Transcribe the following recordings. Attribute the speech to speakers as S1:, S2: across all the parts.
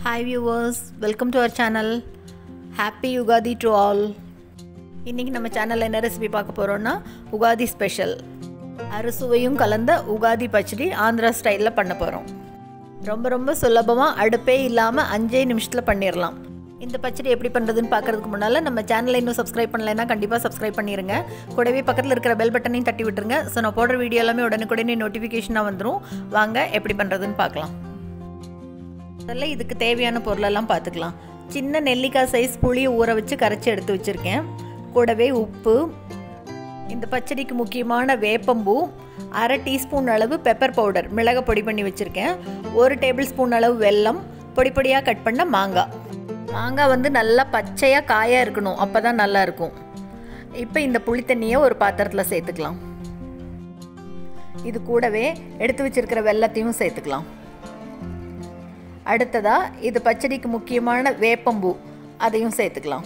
S1: hi viewers welcome to our channel happy Ugadi to all இன்றைக்கி நம்ம சேனலில் என்ன ரெசிபி பார்க்க போகிறோன்னா உகாதி ஸ்பெஷல் அறுசுவையும் கலந்த உகாதி பச்சடி ஆந்திரா ஸ்டைலில் பண்ண போகிறோம் ரொம்ப ரொம்ப சுலபமாக அடுப்பே இல்லாமல் அஞ்சே நிமிஷத்தில் பண்ணிடலாம் இந்த பச்சடி எப்படி பண்ணுறதுன்னு பார்க்கறதுக்கு முன்னால் நம்ம சேனலை இன்னும் சப்ஸ்கிரைப் பண்ணலைன்னா கண்டிப்பாக சப்ஸ்கிரைப் பண்ணிடுங்க கூடவே பக்கத்தில் இருக்கிற பெல் பட்டனையும் தட்டி விட்டுருங்க ஸோ நான் போடுற வீடியோ எல்லாமே உடனுக்குடனே நோட்டிஃபிகேஷனாக வந்துடும் வாங்க எப்படி பண்ணுறதுன்னு பார்க்கலாம் முதல்ல இதுக்கு தேவையான பொருளெல்லாம் பார்த்துக்கலாம் சின்ன நெல்லிக்காய் சைஸ் புளியை ஊற வச்சு கரைச்சி எடுத்து வச்சுருக்கேன் கூடவே உப்பு இந்த பச்சடிக்கு முக்கியமான வேப்பம்பூ அரை டீஸ்பூன் அளவு பெப்பர் பவுடர் மிளகை பொடி பண்ணி வச்சுருக்கேன் ஒரு டேபிள் ஸ்பூன் அளவு வெல்லம் பொடி பொடியாக கட் பண்ண மாங்காய் மாங்காய் வந்து நல்லா பச்சையாக காயாக இருக்கணும் அப்போ தான் நல்லாயிருக்கும் இப்போ இந்த புளி தண்ணியை ஒரு பாத்திரத்தில் சேர்த்துக்கலாம் இது கூடவே எடுத்து வச்சிருக்கிற வெள்ளத்தையும் சேர்த்துக்கலாம் அடுத்ததா இது பச்சடிக்கு முக்கியமான வேப்பம்பூ அதையும் சேர்த்துக்கலாம்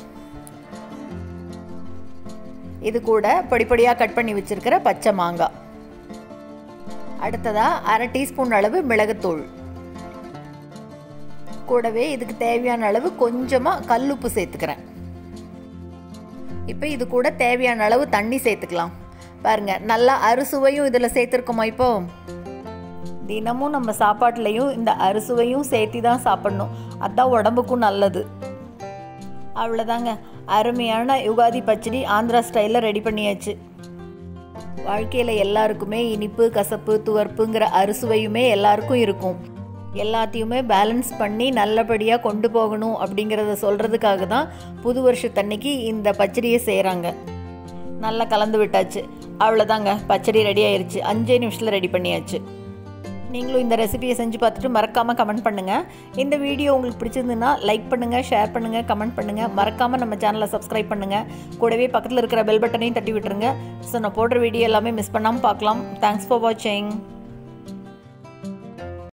S1: இது கூட பொடிப்பொடியாக கட் பண்ணி வச்சிருக்கிற பச்சை மாங்காய் அடுத்ததா அரை டீஸ்பூன் அளவு மிளகுத்தூள் கூடவே இதுக்கு தேவையான அளவு கொஞ்சமாக கல்லுப்பு சேர்த்துக்கிறேன் இப்போ இது கூட தேவையான அளவு தண்ணி சேர்த்துக்கலாம் பாருங்க நல்லா அறுசுவையும் இதில் சேர்த்துருக்கோமா இப்போ தினமும் நம்ம சாப்பாட்டுலேயும் இந்த அறுசுவையும் சேர்த்தி தான் சாப்பிட்ணும் அதுதான் உடம்புக்கும் நல்லது அவ்வளோதாங்க அருமையான யுகாதி பச்சடி ஆந்திரா ஸ்டைலில் ரெடி பண்ணியாச்சு வாழ்க்கையில் எல்லாருக்குமே இனிப்பு கசப்பு துவர்ப்புங்கிற அறுசுவையுமே எல்லாருக்கும் இருக்கும் எல்லாத்தையுமே பேலன்ஸ் பண்ணி நல்லபடியாக கொண்டு போகணும் அப்படிங்கிறத சொல்கிறதுக்காக தான் புது வருஷத்தன்னைக்கு இந்த பச்சடியை செய்கிறாங்க நல்லா கலந்து விட்டாச்சு அவ்வளோதாங்க பச்சடி ரெடி ஆயிடுச்சு அஞ்சே நிமிஷத்தில் ரெடி பண்ணியாச்சு நீங்களும் இந்த ரெசிபியை செஞ்சு பார்த்துட்டு மறக்காமல் கமெண்ட் பண்ணுங்கள் இந்த வீடியோ உங்களுக்கு பிடிச்சிருந்துன்னா லைக் பண்ணுங்கள் ஷேர் பண்ணுங்கள் கமெண்ட் பண்ணுங்கள் மறக்காமல் நம்ம சேனலை சப்ஸ்கிரைப் பண்ணுங்கள் கூடவே பக்கத்தில் இருக்கிற பெல் பட்டனையும் தட்டி விட்டுருங்க ஸோ நான் போடுற வீடியோ எல்லாமே மிஸ் பண்ணாமல் பார்க்கலாம் தேங்க்ஸ் ஃபார் வாட்சிங்